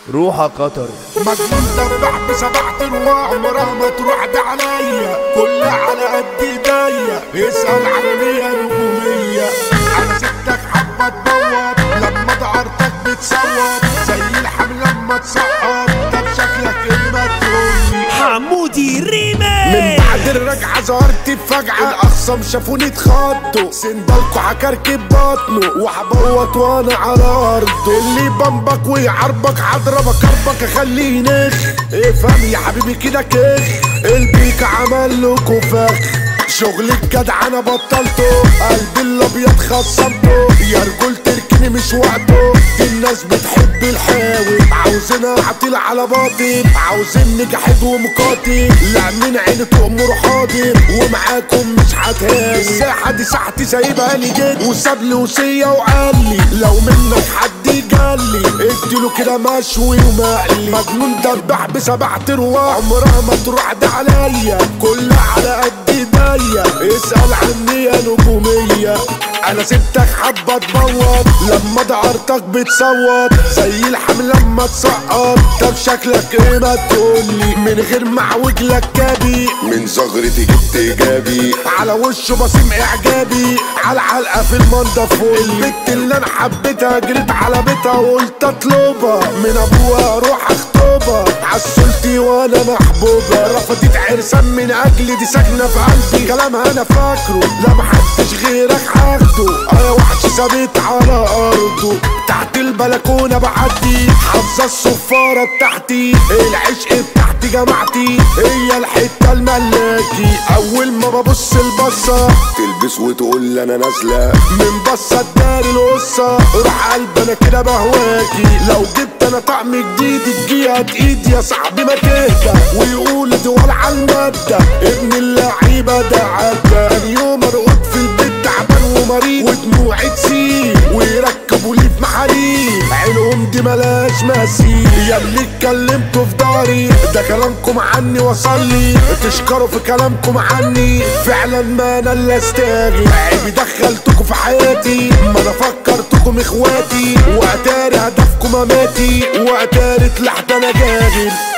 روحة قطر مجنون دبح بسبع تروح عمرها ما تروح ده عليا كلها على قد ايديا اسأل عني يا نجومية انا سبتك حبة تبوط لما دعرتك بتصوت زي الحمل لما تسقط طب شكلك ايه ما تقولي حمودي من ريمي بعد الرجعة ظهرت فجعة الأخصام شافوني اتخضوا سندالكوا هكركب بطنه وهبوط وانا على أرضه اللي بمبك ويعربك هضربك أربك أخليه نخ افهم يا حبيبي كده كخ البيك عمل له فخ شغل الجدع انا بطلته قلبي الابيض خصمته يا رجول تركني مش وقته دي الناس بتحب الحاوي عاوزين اعطيل على باطل عاوزين نجحد ومقاتل لا من عيني تؤمر حاضر ومعاكم مش هتهاوي الساحه دي ساحتي سايبها لي جد وساب لي وصيه وقال لي لو منك حد جالي اديله كده مشوي ومقلي مجنون دبح بسبع ترواح عمرها ما تروح ده عليا كلها على قد ايديا اسأل عني يا نجومية انا سبتك حبة تبوط لما دعرتك بتصوت زي الحمل لما تسقط طب شكلك ايه ما تقولي من غير ما اعوج لك كابي من زغرتي جبت ايجابي على وشه بصيم اعجابي على علقه في المنضف البت اللي انا حبيتها جريت على بيتها وقلت اطلبها من ابوها اروح اخطبها عسلتي وانا محبوبه رفضت عرسان من اجلي دي ساكنه في قلبي كلامها انا فاكره لا محدش غيرك هاخده انا وحش ثابت على ارضه تحت البلكونه بعدي حافظه الصفاره بتاعتي العشق بتاعتي جماعتي هي الحته الملاكي اول ما ببص البصه تلبس وتقول لي انا نازله من بصة اداري القصة روح قلب انا كده بهواكي لو جبت انا طعم جديد الجيهة ايدي يا صاحبي ما تهدى ويقول دول على المادة ابن اللعيبة ده عدى تاني يوم ارقد في البيت تعبان ومريض ودموعي تسيل ويركبوا لي في محاريب عينهم دي ملاش مثيل يا اللي اتكلمتوا في داري ده كلامكم عني وصل لي تشكروا في كلامكم عني فعلا ما انا اللي استاغي عيبي دخلتكم في حياتي ما انا فكرتكم اخواتي واتاري هدفكم اماتي واتاري طلعت انا جاهل